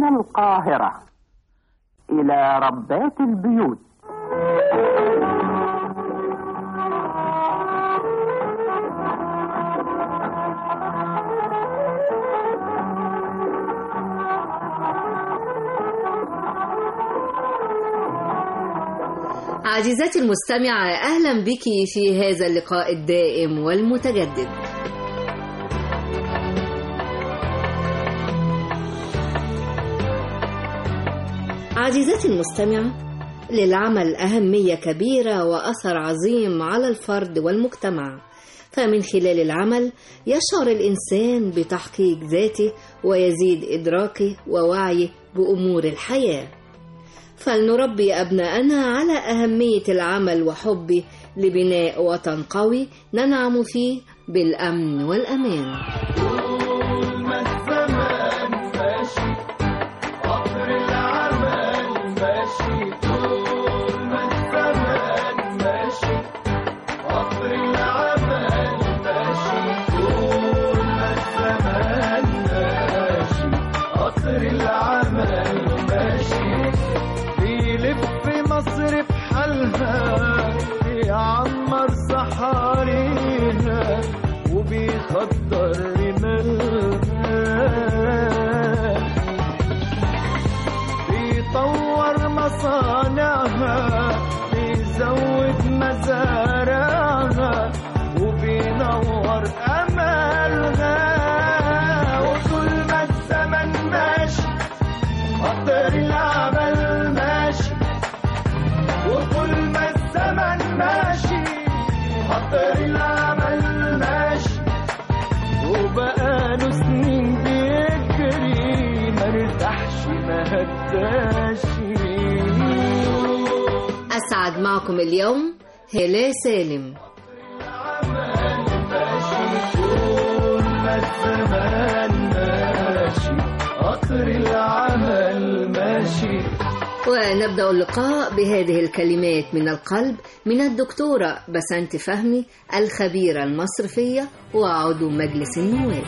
من القاهرة إلى ربات البيوت عزيزتي المستمعة أهلا بك في هذا اللقاء الدائم والمتجدد عزيزتي المستمعة للعمل أهمية كبيرة وأثر عظيم على الفرد والمجتمع فمن خلال العمل يشعر الإنسان بتحقيق ذاته ويزيد إدراكه ووعيه بأمور الحياة فلنربي أبناءنا على أهمية العمل وحبه لبناء وطن قوي ننعم فيه بالأمن والأمان طول ما الزمان ماشي قطر العمل ماشي طول ما الزمان ماشي قطر العمل ماشي طول ما الزمان ماشي قطر العمل ماشي بيلف مصر في حالها بيعمر صحاريها وبيخضر رمالها بيطور مصانعها بيزود مزارعها وبينور أملها وطول ما الزمن ماشي قطر العمل ماشي وطول ما الزمن ماشي قطر العمل ماشي وبقاله سنين بيجري مرتاحش ما هداش أسعد معكم اليوم هلا سالم طول ما الزمان ماشي قطر العمل ماشي ونبدأ اللقاء بهذه الكلمات من القلب من الدكتورة بسنت فهمي الخبيرة المصرفية وعضو مجلس النواب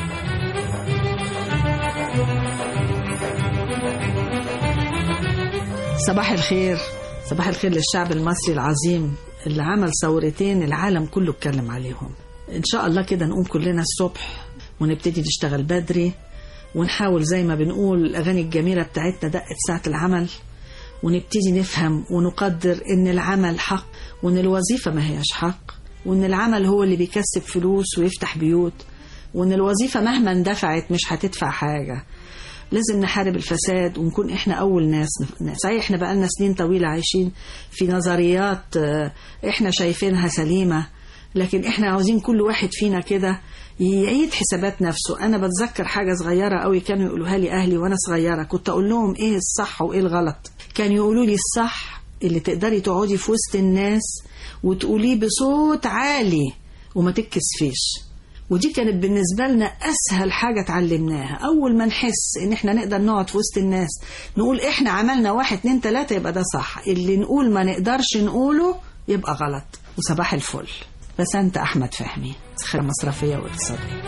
صباح الخير صباح الخير للشعب المصري العظيم اللي عمل ثورتين العالم كله اتكلم عليهم ان شاء الله كده نقوم كلنا الصبح ونبتدي نشتغل بدري ونحاول زي ما بنقول الاغاني الجميله بتاعتنا دقت ساعه العمل ونبتدي نفهم ونقدر ان العمل حق وان الوظيفه ما هياش حق وان العمل هو اللي بيكسب فلوس ويفتح بيوت وان الوظيفه مهما اندفعت مش هتدفع حاجه لازم نحارب الفساد ونكون احنا اول ناس صحيح احنا بقالنا سنين طويله عايشين في نظريات آه، احنا شايفينها سليمه لكن احنا عاوزين كل واحد فينا كده يعيد حسابات نفسه انا بتذكر حاجه صغيره قوي كانوا يقولوها لي اهلي وانا صغيره كنت اقول لهم ايه الصح وايه الغلط كانوا يقولوا لي الصح اللي تقدري تقعدي في وسط الناس وتقوليه بصوت عالي وما تتكسفيش ودي كانت بالنسبة لنا أسهل حاجة اتعلمناها أول ما نحس إن إحنا نقدر نقعد في وسط الناس نقول إحنا عملنا واحد اتنين تلاتة يبقى ده صح اللي نقول ما نقدرش نقوله يبقى غلط وصباح الفل بس أنت أحمد فهمي خير مصرفية واقتصادية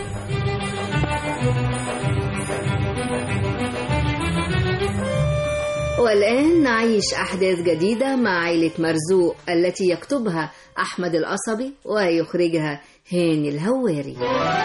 والآن نعيش أحداث جديدة مع عائلة مرزوق التي يكتبها أحمد القصبي ويخرجها هاني الهواري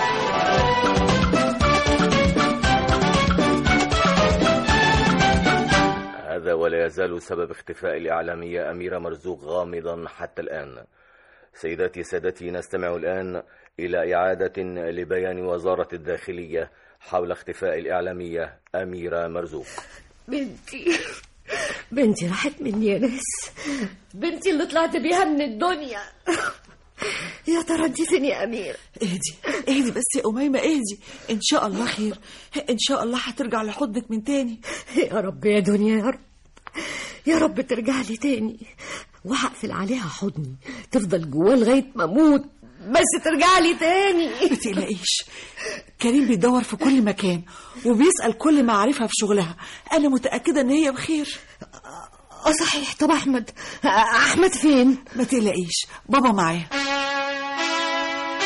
هذا ولا يزال سبب اختفاء الإعلامية أميرة مرزوق غامضا حتى الآن سيداتي سادتي نستمع الآن إلى إعادة لبيان وزارة الداخلية حول اختفاء الإعلامية أميرة مرزوق بنتي بنتي راحت مني يا ناس بنتي اللي طلعت بيها من الدنيا يا ترى انت فين يا امير اهدي اهدي بس يا أميمة اهدي إن شاء الله خير إن شاء الله هترجع لحضنك من تاني يا رب يا دنيا يا رب يا رب ترجع لي تاني وهقفل عليها حضني تفضل جواه لغايه ما اموت بس ترجع لي تاني ما تقلقيش كريم بيدور في كل مكان وبيسأل كل معارفها في شغلها أنا متأكدة إن هي بخير اه صحيح طب احمد احمد فين ما تقلقيش بابا معاه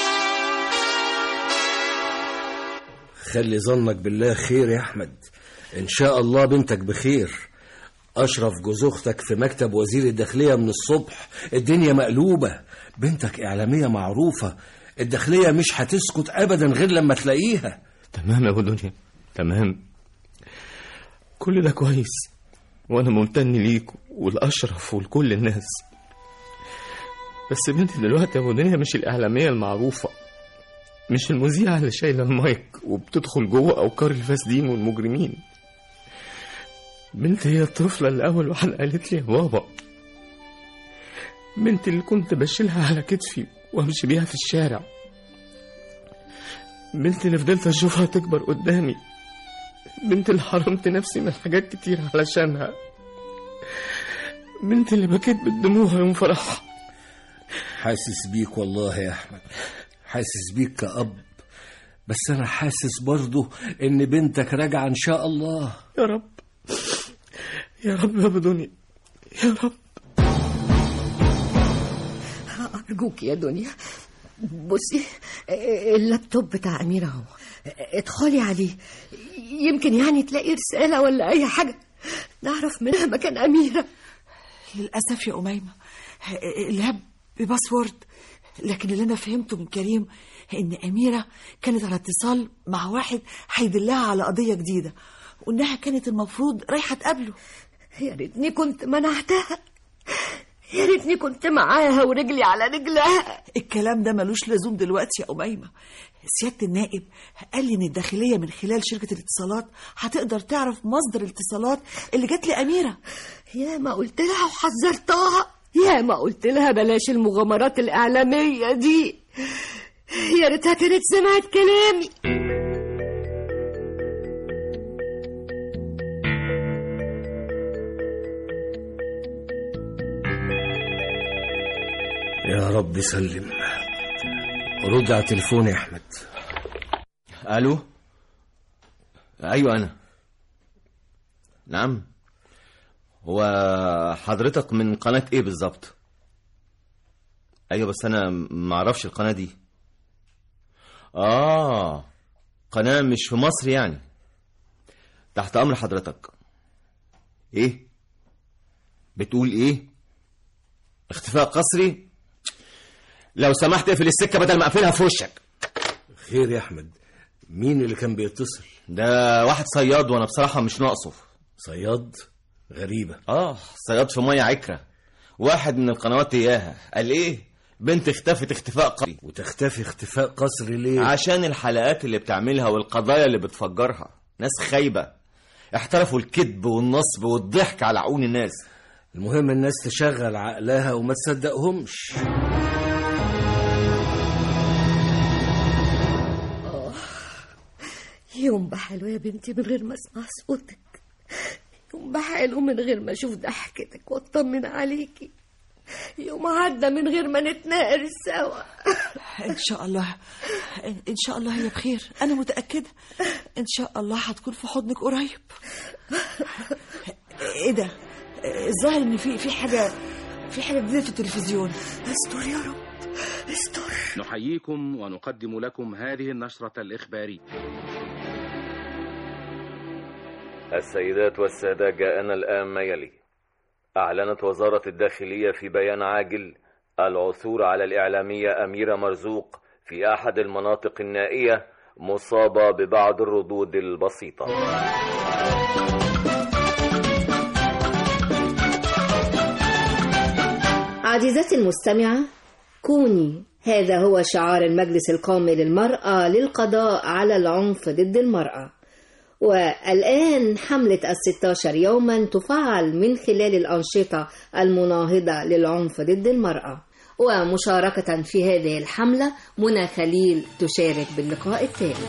خلي ظنك بالله خير يا احمد ان شاء الله بنتك بخير اشرف جوز اختك في مكتب وزير الداخليه من الصبح الدنيا مقلوبه بنتك اعلاميه معروفه الداخليه مش هتسكت ابدا غير لما تلاقيها تمام يا ابو دنيا تمام كل ده كويس وانا ممتن ليك والاشرف ولكل الناس بس بنتي دلوقتي يا ابو دنيا مش الاعلاميه المعروفه مش المذيعه اللي شايله المايك وبتدخل جوه اوكار الفاسدين والمجرمين بنتي هي الطفله اللي اول واحده قالت لي يا بابا بنتي اللي كنت بشيلها على كتفي وامشي بيها في الشارع بنتي اللي فضلت اشوفها تكبر قدامي بنتي اللي حرمت نفسي من حاجات كتير علشانها بنتي اللي بكيت بالدموع يوم فرحها حاسس بيك والله يا احمد حاسس بيك كأب بس انا حاسس برضه ان بنتك راجعه ان شاء الله يا رب يا رب يا ابو دنيا يا رب أرجوك يا دنيا بصي اللابتوب بتاع أميرة اهو ادخلي عليه يمكن يعني تلاقي رسالة ولا أي حاجة نعرف منها مكان أميرة للأسف يا أميمة اللاب بباسورد لكن اللي أنا فهمته من كريم إن أميرة كانت على اتصال مع واحد هيدلها على قضية جديدة وإنها كانت المفروض رايحة تقابله يا ريتني كنت منعتها يا ريتني كنت معاها ورجلي على رجلها الكلام ده ملوش لزوم دلوقتي يا أميمة سيادة النائب قال لي إن الداخلية من خلال شركة الاتصالات هتقدر تعرف مصدر الاتصالات اللي جات لأميرة يا ما قلت لها وحذرتها يا ما قلت لها بلاش المغامرات الإعلامية دي يا ريتها كانت سمعت كلامي يا رب سلم رد على التليفون يا احمد الو ايوه انا نعم هو حضرتك من قناة ايه بالظبط ايوه بس انا ما اعرفش القناة دي اه قناة مش في مصر يعني تحت امر حضرتك ايه بتقول ايه اختفاء قسري لو سمحت اقفل السكة بدل ما اقفلها في وشك خير يا احمد مين اللي كان بيتصل ده واحد صياد وانا بصراحة مش ناقصه صياد غريبة اه صياد في مية عكرة واحد من القنوات اياها قال ايه بنت اختفت اختفاء قسري وتختفي اختفاء قسري ليه عشان الحلقات اللي بتعملها والقضايا اللي بتفجرها ناس خايبة احترفوا الكذب والنصب والضحك على عقول الناس المهم الناس تشغل عقلها وما تصدقهمش يوم بحاله يا بنتي من غير ما اسمع صوتك يوم بحاله من غير ما اشوف ضحكتك واطمن عليكي يوم عدى من غير ما نتناقر سوا إن شاء الله إن شاء الله هي بخير أنا متأكدة إن شاء الله هتكون في حضنك قريب إيه ده؟ الظاهر إن في في حاجة في حاجة جديدة في التلفزيون استر يا رب استر نحييكم ونقدم لكم هذه النشرة الإخبارية السيدات والسادة جاءنا الآن ما يلي أعلنت وزارة الداخلية في بيان عاجل العثور على الإعلامية أميرة مرزوق في أحد المناطق النائية مصابة ببعض الردود البسيطة عزيزتي المستمعة كوني هذا هو شعار المجلس القومي للمرأة للقضاء على العنف ضد المرأة والآن حملة الستاشر يوما تفعل من خلال الأنشطة المناهضة للعنف ضد المرأة ومشاركة في هذه الحملة منى خليل تشارك باللقاء التالي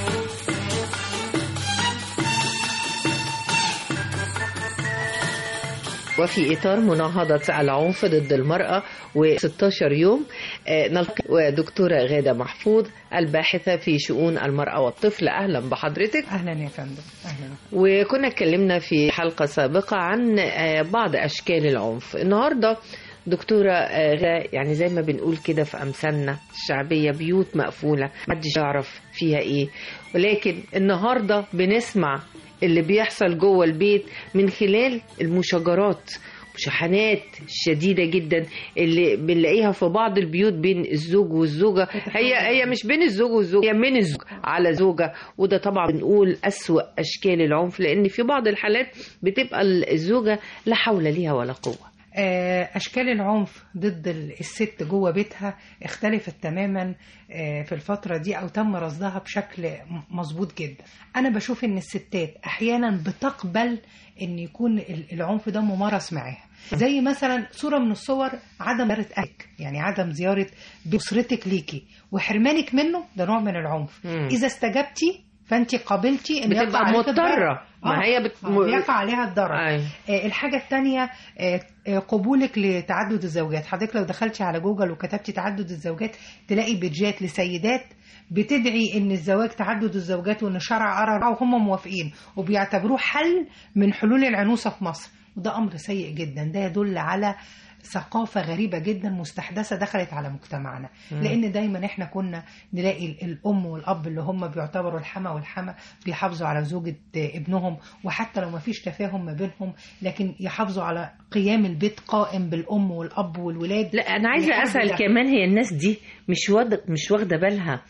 وفي إطار مناهضة العنف ضد المرأة و16 يوم نلقي ودكتورة غادة محفوظ الباحثة في شؤون المرأة والطفل أهلا بحضرتك أهلا يا فندم أهلا وكنا اتكلمنا في حلقة سابقة عن بعض أشكال العنف النهاردة دكتورة آه، غا- يعني زي ما بنقول كده في أمثالنا الشعبية بيوت مقفولة محدش يعرف فيها إيه ولكن النهاردة بنسمع اللي بيحصل جوه البيت من خلال المشاجرات مشاحنات شديدة جدا اللي بنلاقيها في بعض البيوت بين الزوج والزوجة هي هي مش بين الزوج والزوجة هي من الزوج على زوجة وده طبعا بنقول أسوأ أشكال العنف لأن في بعض الحالات بتبقى الزوجة لا حول ليها ولا قوة آه، أشكال العنف ضد ال- الست جوه بيتها اختلفت تماما آه، في الفترة دي أو تم رصدها بشكل م- مظبوط جدا أنا بشوف إن الستات أحيانا بتقبل إن يكون ال- العنف ده ممارس معاها زي مثلا صورة من الصور عدم زيارة أهلك يعني عدم زيارة بأسرتك ليكي وحرمانك منه ده نوع من العنف مم. إذا استجبتي فانت قابلتي ان بتبقى يقع عليك مضطرة. الضرر. ما آه، هي بت- آه، بيقع عليها الضرر أيوة. آه، الحاجة التانية آه، آه، قبولك لتعدد الزوجات حضرتك لو دخلتي على جوجل وكتبتي تعدد الزوجات تلاقي بيدجات لسيدات بتدعي ان الزواج تعدد الزوجات وان الشرع قرر وهم موافقين وبيعتبروه حل من حلول العنوسة في مصر وده امر سيء جدا ده يدل على ثقافة غريبة جدا مستحدثة دخلت على مجتمعنا مم. لأن دايما احنا كنا نلاقي ال- الأم والأب اللي هم بيعتبروا الحما والحما بيحافظوا على زوجة ابنهم وحتى لو ما فيش تفاهم ما بينهم لكن يحافظوا على قيام البيت قائم بالأم والأب والولاد لا انا عايزه لحد اسال ده. كمان هي الناس دي مش واخده مش واخده بالها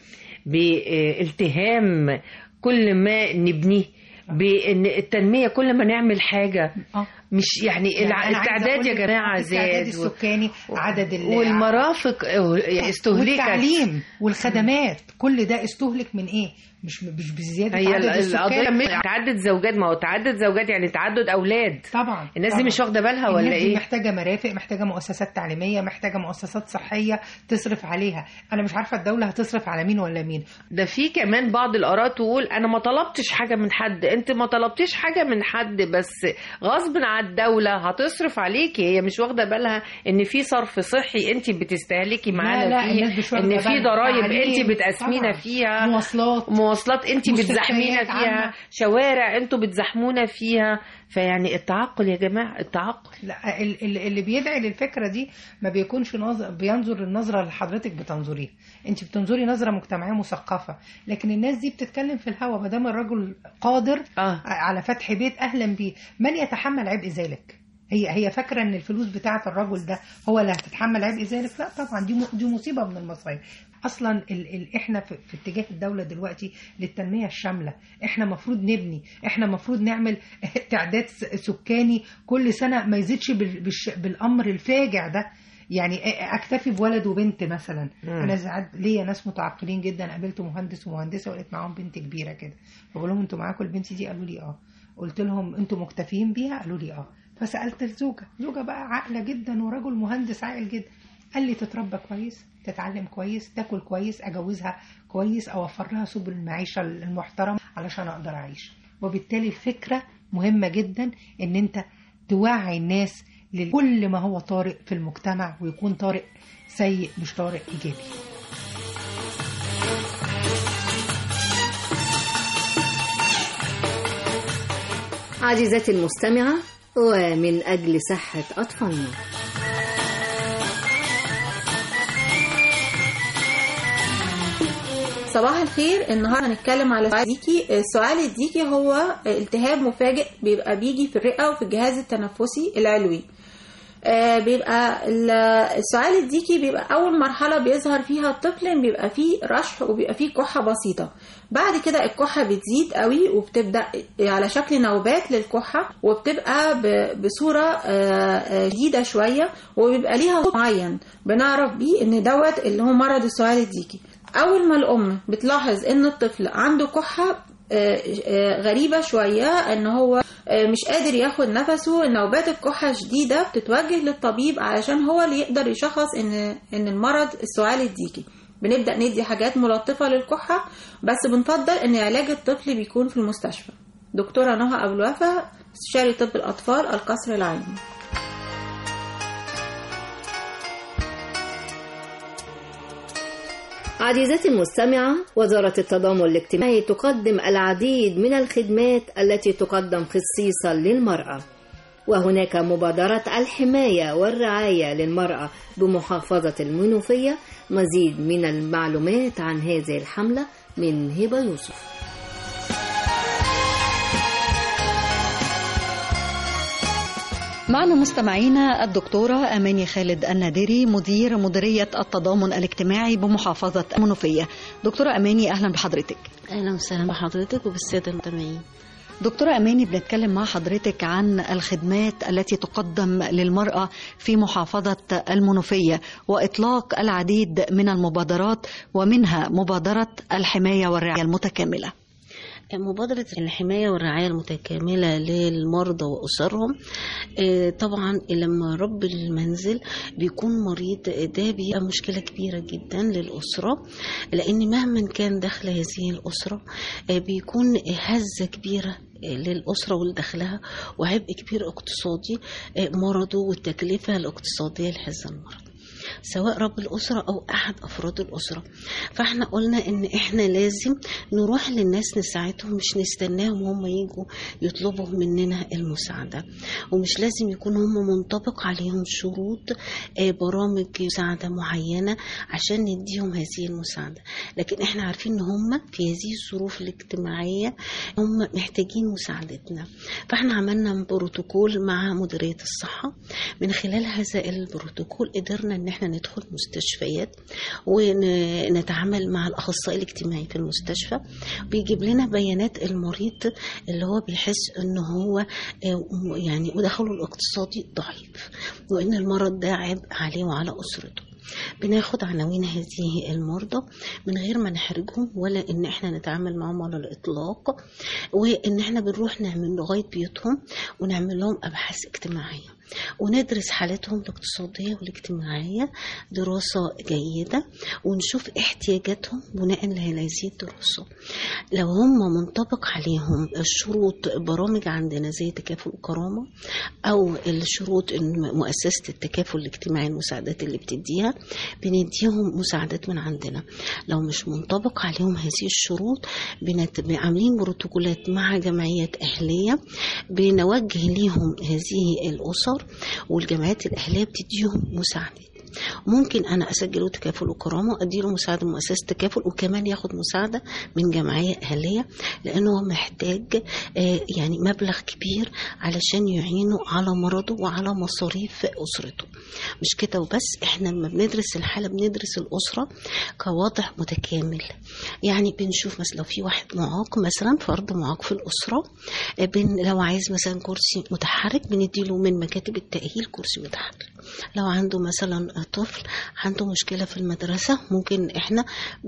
بالتهام كل ما نبنيه بان التنميه كل ما نعمل حاجه مش يعني, يعني الع- أنا عايزة التعداد يا أقول لك جماعه التعداد زاد و- السكاني عدد ال- والمرافق يعني استهلكت والتعليم والخدمات كل ده استهلك من ايه مش مش بزياده هي عدد ال- السكان القضيه مش تعدد زوجات ما هو تعدد زوجات يعني تعدد اولاد طبعا الناس دي طبعاً. مش واخده بالها ولا الناس دي ايه محتاجه مرافق محتاجه مؤسسات تعليميه محتاجه مؤسسات صحيه تصرف عليها انا مش عارفه الدوله هتصرف على مين ولا مين ده في كمان بعض الآراء تقول أنا ما طلبتش حاجة من حد أنت ما طلبتيش حاجة من حد بس غصب عن الدولة هتصرف عليكي هي مش واخدة بالها إن في صرف صحي أنت بتستهلكي معانا لا، الناس فيه مش واخدة إن في بالها. ضرايب تعليم، أنت بتقسمينا طبعاً. فيها مواصلات مواصلات أنت مستشفيات بتزحمينا فيها عامة. شوارع أنتوا بتزحمونا فيها فيعني التعقل يا جماعة التعقل لا ال- ال- اللي بيدعي للفكره دي ما بيكونش نظر بينظر النظره اللي حضرتك بتنظريها انت بتنظري نظره مجتمعيه مثقفه لكن الناس دي بتتكلم في الهوا ما دام الرجل قادر آه. على فتح بيت اهلا بيه من يتحمل عبء ذلك هي هي فاكره ان الفلوس بتاعه الرجل ده هو اللي هتتحمل عبء ذلك لا طبعا دي م- دي مصيبه من المصايب اصلا ال ال احنا في, في اتجاه الدوله دلوقتي للتنميه الشامله احنا مفروض نبني احنا مفروض نعمل تعداد س- سكاني كل سنه ما يزيدش بال بالش- بالامر الفاجع ده يعني أ- اكتفي بولد وبنت مثلا مم. انا ساعات ليا ناس متعقلين جدا قابلت مهندس ومهندسه ولقيت معاهم بنت كبيره كده بقول لهم انتوا معاكم البنت دي قالوا لي اه قلت لهم انتوا مكتفيين بيها قالوا لي اه فسالت الزوجه زوجه بقى عاقله جدا ورجل مهندس عاقل جدا قال لي تتربى كويس تتعلم كويس تاكل كويس اجوزها كويس اوفر لها سبل المعيشه المحترمه علشان اقدر اعيش وبالتالي الفكره مهمه جدا ان انت توعي الناس لكل ما هو طارئ في المجتمع ويكون طارئ سيء مش طارئ ايجابي عزيزتي المستمعة ومن أجل صحة أطفالنا صباح الخير النهارده هنتكلم على سؤال الديكي السؤال الديكي هو التهاب مفاجئ بيبقى بيجي في الرئة وفي الجهاز التنفسي العلوي آه، بيبقى ال- السؤال الديكي بيبقى أول مرحلة بيظهر فيها الطفل بيبقى فيه رشح وبيبقى فيه كحة بسيطة بعد كده الكحة بتزيد قوي وبتبدأ على شكل نوبات للكحة وبتبقى ب- بصورة آه، آه، جديدة شوية وبيبقى ليها صوت معين بنعرف بيه ان دوت اللي هو مرض السؤال الديكي أول ما الأم بتلاحظ إن الطفل عنده كحة آه، آه، غريبة شوية إن هو آه، مش قادر ياخد نفسه نوبات الكحة شديدة بتتوجه للطبيب علشان هو اللي يقدر يشخص إن إن المرض السعال الديكي بنبدأ ندي حاجات ملطفة للكحة بس بنفضل إن علاج الطفل بيكون في المستشفى دكتورة نهى أبو الوفا استشاري طب الأطفال القصر العيني عزيزتي المستمعة وزارة التضامن الاجتماعي تقدم العديد من الخدمات التي تقدم خصيصا للمرأة وهناك مبادرة الحماية والرعاية للمرأة بمحافظة المنوفية مزيد من المعلومات عن هذه الحملة من هبة يوسف معنا مستمعينا الدكتورة أماني خالد النادري مدير مديرية التضامن الاجتماعي بمحافظة المنوفية دكتورة أماني أهلا بحضرتك اهلا وسهلا بحضرتك وبالساده المستمعين دكتورة أماني بنتكلم مع حضرتك عن الخدمات التي تقدم للمرأة في محافظة المنوفية وإطلاق العديد من المبادرات ومنها مبادرة الحماية والرعاية المتكاملة مبادرة الحماية والرعاية المتكاملة للمرضى وأسرهم آه، طبعا لما رب المنزل بيكون مريض ده بيبقى مشكلة كبيرة جدا للأسرة لأن مهما كان دخل هذه الأسرة آه، بيكون هزة كبيرة للأسرة ولدخلها وعبء كبير اقتصادي آه، مرضه والتكلفة الاقتصادية لهذا المرض سواء رب الأسرة أو أحد أفراد الأسرة فاحنا قلنا إن إحنا لازم نروح للناس نساعدهم مش نستناهم هم يجوا يطلبوا مننا المساعدة ومش لازم يكون هم منطبق عليهم شروط آه، برامج مساعدة معينة عشان نديهم هذه المساعدة لكن إحنا عارفين إن هم في هذه الظروف الاجتماعية هم محتاجين مساعدتنا فاحنا عملنا بروتوكول مع مديرية الصحة من خلال هذا البروتوكول قدرنا ان احنا ندخل مستشفيات ونتعامل مع الاخصائي الاجتماعي في المستشفى بيجيب لنا بيانات المريض اللي هو بيحس ان هو آه، يعني ودخله الاقتصادي ضعيف وان المرض ده عبء عليه وعلى اسرته بناخد عناوين هذه المرضى من غير ما نحرجهم ولا ان احنا نتعامل معهم على الاطلاق وان احنا بنروح نعمل لغايه بيوتهم ونعمل لهم ابحاث اجتماعيه وندرس حالتهم الاقتصادية والاجتماعية دراسة جيدة ونشوف احتياجاتهم بناء لهذه الدراسة لو هم منطبق عليهم الشروط برامج عندنا زي تكافل وكرامة أو الشروط إن مؤسسة التكافل الاجتماعي المساعدات اللي بتديها بنديهم مساعدات من عندنا لو مش منطبق عليهم هذه الشروط بنت... عاملين بروتوكولات مع جمعيات أهلية بنوجه ليهم هذه الأسر والجمعيات الأهلية بتديهم مساعدة ممكن انا اسجله تكافل وكرامه اديله مساعده من مؤسسه تكافل وكمان ياخد مساعده من جمعيه اهليه لانه هو محتاج آه، يعني مبلغ كبير علشان يعينه على مرضه وعلى مصاريف اسرته مش كده وبس احنا لما بندرس الحاله بندرس الاسره كوضع متكامل يعني بنشوف مثلا لو في واحد معاق مثلا فرد معاق في الاسره آه، بن لو عايز مثلا كرسي متحرك بنديله من مكاتب التاهيل كرسي متحرك لو عنده مثلا طفل عنده مشكلة في المدرسة ممكن احنا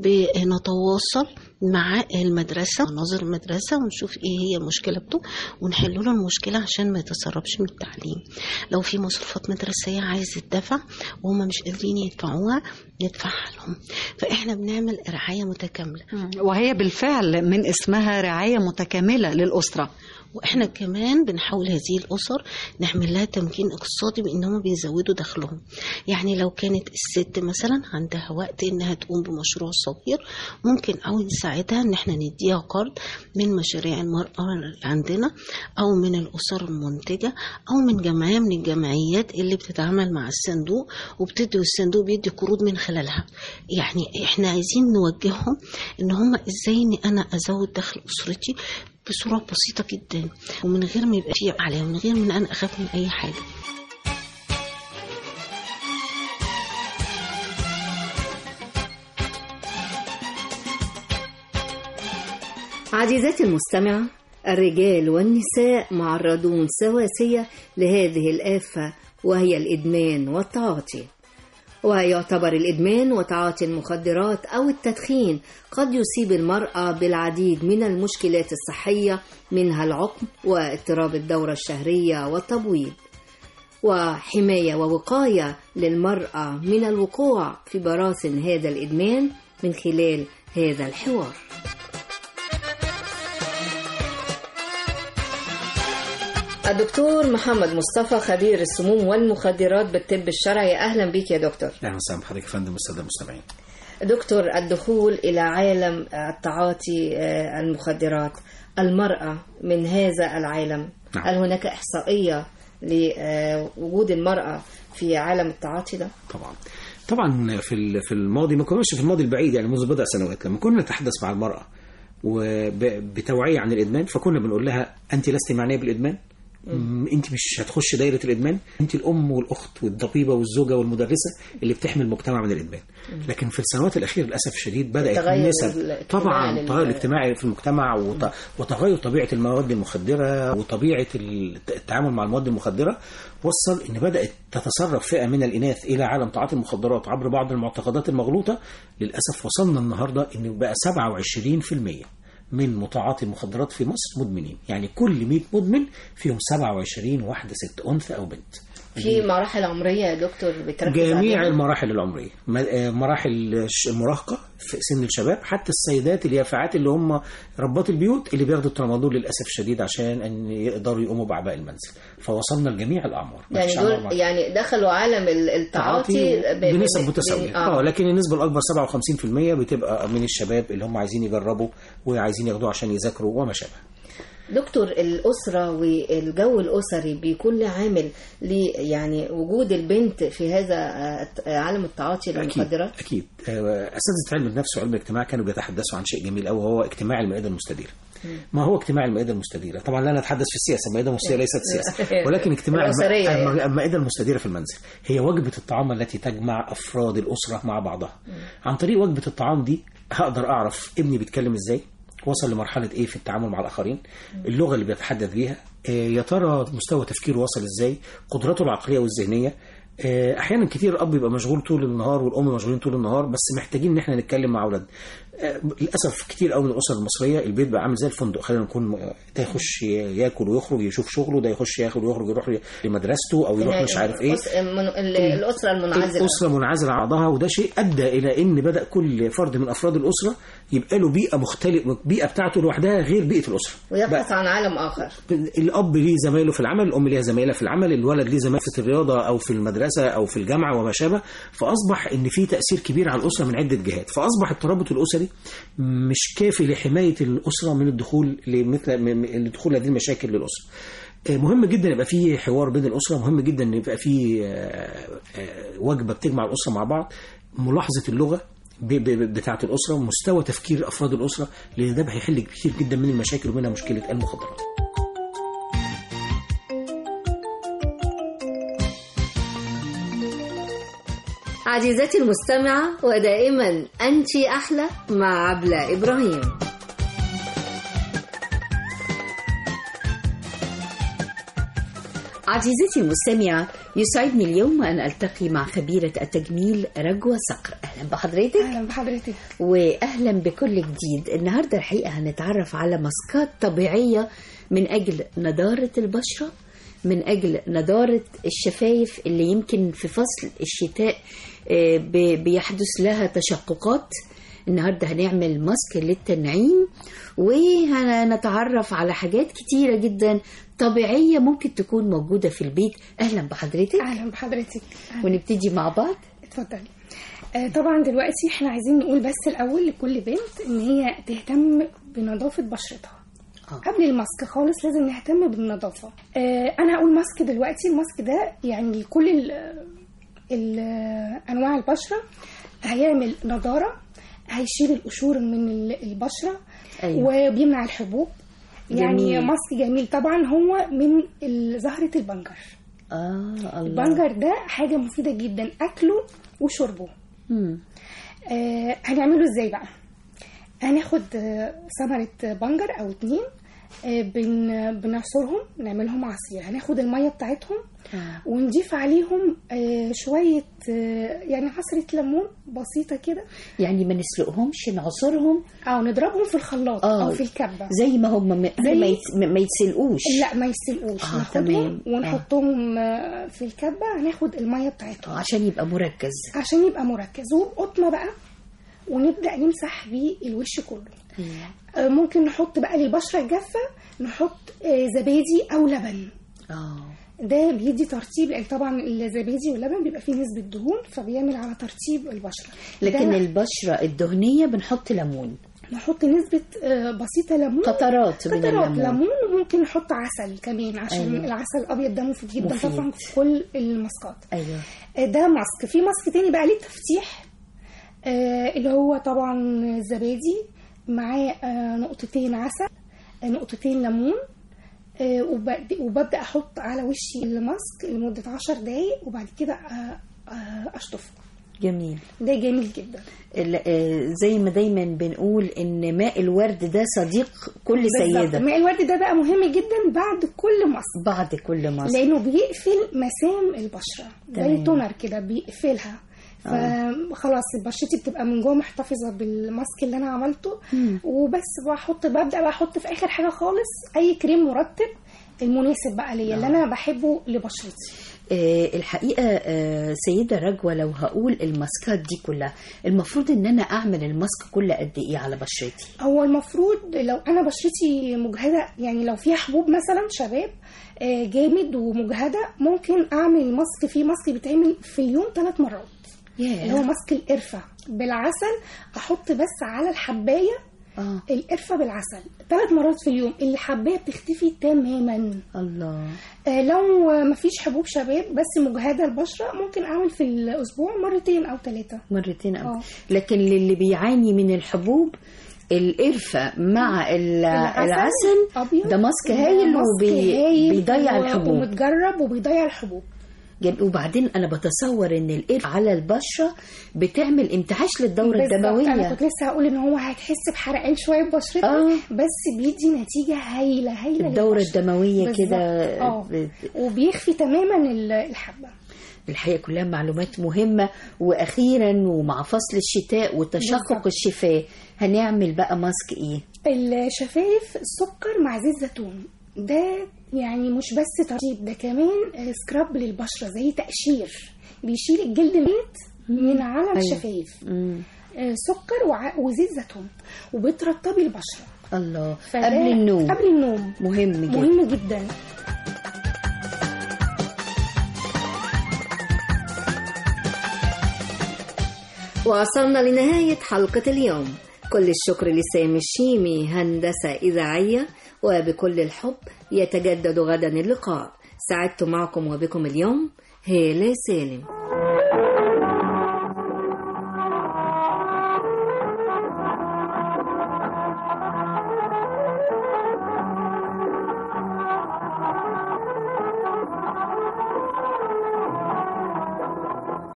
بنتواصل مع المدرسة ناظر المدرسة ونشوف ايه هي مشكلته ونحل له المشكلة عشان ما يتسربش من التعليم لو في مصروفات مدرسية عايز يدفع وهم مش قادرين يدفعوها يدفعها لهم فاحنا بنعمل رعاية متكاملة وهي بالفعل من اسمها رعاية متكاملة للأسرة واحنا كمان بنحاول هذه الاسر نعمل لها تمكين اقتصادي بانهم بيزودوا دخلهم يعني لو كانت الست مثلا عندها وقت انها تقوم بمشروع صغير ممكن او نساعدها ان احنا نديها قرض من مشاريع المرأة عندنا او من الاسر المنتجة او من جمعية من الجمعيات اللي بتتعامل مع الصندوق وبتدي والصندوق بيدي قروض من خلالها يعني احنا عايزين نوجههم ان هم ازاي اني انا ازود دخل اسرتي بصورة بسيطة جدا ومن غير ما يبقى فيه عليها ومن غير ما أنا أخاف من أي حاجة عزيزاتي المستمعة الرجال والنساء معرضون سواسية لهذه الآفة وهي الإدمان والتعاطي ويعتبر الإدمان وتعاطي المخدرات أو التدخين قد يصيب المرأة بالعديد من المشكلات الصحية منها العقم واضطراب الدورة الشهرية والتبويض وحماية ووقاية للمرأة من الوقوع في براثن هذا الإدمان من خلال هذا الحوار الدكتور محمد مصطفى خبير السموم والمخدرات بالطب الشرعي اهلا بك يا دكتور اهلا وسهلا بحضرتك يا فندم والساده المستمعين دكتور الدخول الى عالم التعاطي المخدرات المراه من هذا العالم نعم. هل هناك احصائيه لوجود المرأة في عالم التعاطي ده طبعا طبعا في ال- في الماضي ما كناش في الماضي البعيد يعني منذ بضع سنوات لما كنا نتحدث مع المرأة وبتوعية عن الإدمان فكنا بنقول لها أنت لست معنية بالإدمان م- انت مش هتخش دايره الادمان انت الام والاخت والطبيبه والزوجه والمدرسه اللي بتحمي المجتمع من الادمان لكن في السنوات الاخيره للاسف الشديد بدات التغير نسب الاجتماعي طبعا لل- التغير الاجتماعي في المجتمع وت- وتغير طبيعه المواد المخدره وطبيعه الت- التعامل مع المواد المخدره وصل ان بدات تتسرب فئه من الاناث الى عالم تعاطي المخدرات عبر بعض المعتقدات المغلوطه للاسف وصلنا النهارده ان بقى 27% من متعاطي المخدرات في مصر مدمنين يعني كل 100 مدمن فيهم 27 واحده ست انثى او بنت في مراحل عمرية يا دكتور بتركز جميع عليها؟ المراحل العمرية م- آه، مراحل الش- المراهقة في سن الشباب حتى السيدات اليافعات اللي هم ربات البيوت اللي بياخدوا الترامادول للأسف الشديد عشان أن يقدروا يقوموا بأعباء المنزل فوصلنا لجميع الأعمار ما يعني فيش أعمار دول معينة. يعني دخلوا عالم ال- التعاطي ب- ب- بنسب ب- متساوية ب- اه لكن النسبة الأكبر 57% بتبقى من الشباب اللي هم عايزين يجربوا وعايزين ياخدوه عشان يذاكروا وما شابه دكتور الأسرة والجو الأسري بيكون له عامل ل يعني وجود البنت في هذا آه، عالم التعاطي للمخدرات أكيد آه، أساتذة علم النفس وعلم الاجتماع كانوا بيتحدثوا عن شيء جميل أوي وهو اجتماع المائدة المستديرة ما هو اجتماع المائدة المستديرة طبعا لا نتحدث في السياسة المائدة المستديرة ليست سياسة ولكن اجتماع الم- الأسرية يعني. الم- المائدة المستديرة في المنزل هي وجبة الطعام التي تجمع أفراد الأسرة مع بعضها عن طريق وجبة الطعام دي هقدر أعرف ابني بيتكلم إزاي وصل لمرحلة إيه في التعامل مع الآخرين اللغة اللي بيتحدث بيها آه، يا ترى مستوى تفكيره وصل إزاي قدراته العقلية والذهنية آه، احيانا كتير الاب بيبقى مشغول طول النهار والام مشغولين طول النهار بس محتاجين ان احنا نتكلم مع اولادنا آه، للاسف كتير قوي من الاسر المصريه البيت بقى عامل زي الفندق خلينا نكون آه، ده يخش ياكل ويخرج يشوف شغله ده يخش ياكل ويخرج يروح لمدرسته او يروح مش عارف ايه الأس- من- ال- الأسرة المنعزلة الأسرة منعزلة عن بعضها وده شيء أدى إلى إن بدأ كل فرد من أفراد الأسرة يبقى له بيئة مختلفة بيئة بتاعته لوحدها غير بيئة الأسرة ويبحث عن عالم آخر الاب ليه زمايله في العمل الام ليها زمايلها في العمل الولد ليه زمايله في الرياضه او في المدرسه او في الجامعه وما شابه فاصبح ان في تاثير كبير على الاسره من عده جهات فاصبح الترابط الاسري مش كافي لحمايه الاسره من الدخول لمثل من- من- لدخول هذه المشاكل للاسره آه، مهم جدا يبقى في حوار بين الاسره مهم جدا ان يبقى في آه، آه، وجبه بتجمع الاسره مع بعض ملاحظه اللغه ب- ب- بتاعه الاسره ومستوى تفكير افراد الاسره لان ده هيحل كتير جدا من المشاكل ومنها مشكله المخدرات عزيزتي المستمعة ودائما أنت أحلى مع عبلة إبراهيم عزيزتي المستمعة يسعدني اليوم أن ألتقي مع خبيرة التجميل رجوة صقر أهلا بحضرتك أهلا بحضرتك وأهلا بكل جديد النهاردة الحقيقة هنتعرف على ماسكات طبيعية من أجل نضارة البشرة من أجل نضارة الشفايف اللي يمكن في فصل الشتاء آه، ب- بيحدث لها تشققات النهاردة هنعمل ماسك للتنعيم وهنتعرف على حاجات كتيرة جدا طبيعية ممكن تكون موجودة في البيت أهلا بحضرتك أهلا بحضرتك أهلا. ونبتدي مع بعض اتفضلي آه، طبعا دلوقتي احنا عايزين نقول بس الأول لكل بنت إن هي تهتم بنظافة بشرتها قبل الماسك خالص لازم نهتم بالنظافة آه، أنا هقول ماسك دلوقتي الماسك ده يعني كل ال ال أنواع البشرة هيعمل نضارة هيشيل القشور من ال- البشرة أيوة. وبيمنع الحبوب يعني جميل. ماسك جميل طبعا هو من ال- زهرة البنجر آه الله البنجر ده حاجة مفيدة جدا أكله وشربه مم. آه هنعمله ازاي بقى هناخد آه، ثمرة بنجر أو اتنين آه بن بنعصرهم نعملهم عصير هناخد المية بتاعتهم آه. ونضيف عليهم آه شوية آه يعني عصرة ليمون بسيطة كده يعني ما نسلقهمش نعصرهم أو نضربهم في الخلاط آه. أو في الكبة زي ما هم م- زي- ما يتس- ما يتسلقوش لا ما يستلقوش آه، ناخدهم تمام. ونحطهم آه. في الكبة هناخد المية بتاعتهم عشان يبقى مركز عشان يبقى مركز وبقطمة بقى ونبدأ نمسح بيه الوش كله آه، ممكن نحط بقى للبشرة الجافة نحط آه، زبادي أو لبن اه ده بيدي ترطيب لأن طبعا الزبادي واللبن بيبقى فيه نسبة دهون فبيعمل على ترطيب البشرة لكن ده البشرة الدهنية بنحط ليمون نحط نسبة آه، بسيطة ليمون قطرات من قطرات الليمون. ليمون ممكن نحط عسل كمان عشان أيوة. أيوة. العسل الابيض ده مفيد جدا مفيد. طبعا في كل الماسكات ايوه آه، ده ماسك في ماسك تاني بقى ليه تفتيح آه، اللي هو طبعا زبادي معاه آه، نقطتين عسل آه، نقطتين ليمون آه، وبد- وببدا احط على وشي الماسك لمده عشر دقايق وبعد كده آه، آه، اشطفه جميل ده جميل جدا ال- آه، زي ما دايما بنقول ان ماء الورد ده صديق كل بالظبط. سيده ماء الورد ده بقى مهم جدا بعد كل ماسك بعد كل ماسك لانه بيقفل مسام البشره زي تمام. تونر كده بيقفلها فخلاص بشرتي بتبقى من جوه محتفظه بالماسك اللي انا عملته وبس بحط ببدا بقى احط في اخر حاجه خالص اي كريم مرطب المناسب بقى ليا اللي انا بحبه لبشرتي آه، الحقيقة آه، سيدة رجوة لو هقول الماسكات دي كلها المفروض ان انا اعمل الماسك كل قد ايه على بشرتي هو المفروض لو انا بشرتي مجهده يعني لو فيها حبوب مثلا شباب آه، جامد ومجهده ممكن اعمل ماسك فيه ماسك بيتعمل في اليوم ثلاث مرات اللي هو ماسك القرفه بالعسل احط بس على الحبايه آه. القرفه بالعسل ثلاث مرات في اليوم الحبايه بتختفي تماما الله آه، لو مفيش حبوب شباب بس مجهده البشره ممكن اعمل في الاسبوع مرتين او ثلاثه مرتين أو آه. لكن للي بيعاني من الحبوب القرفة مع ال- العسل أبيض ده ماسك هايل ماسك هايل وبيضيع و- الحبوب ومتجرب وبيضيع الحبوب جميل. وبعدين انا بتصور ان القرفة على البشرة بتعمل امتعاش للدورة بالظبط. انا الدموية كنت لسه هقول ان هو هتحس بحرقان شويه ببشرتك آه. بس بيدي نتيجه هايله هايله الدورة للبشرة. الدموية بالظبط. كده اه بت- وبيخفي تماما ال- الحبه الحقيقة كلها معلومات مهمة وأخيرا ومع فصل الشتاء وتشقق بالظبط. الشفاه هنعمل بقى ماسك إيه؟ الشفايف السكر مع زيت زيتون ده يعني مش بس ترطيب ده كمان سكراب للبشره زي تقشير بيشيل الجلد الميت من على أيوة. الشفايف آه، سكر وع- وزيت زيتون وبترطبي البشره الله فده قبل النوم قبل النوم مهم جدا مهم جدا وصلنا لنهاية حلقة اليوم كل الشكر لسامي الشيمي هندسة إذاعية وبكل الحب يتجدد غدا اللقاء سعدت معكم وبكم اليوم هالة سالم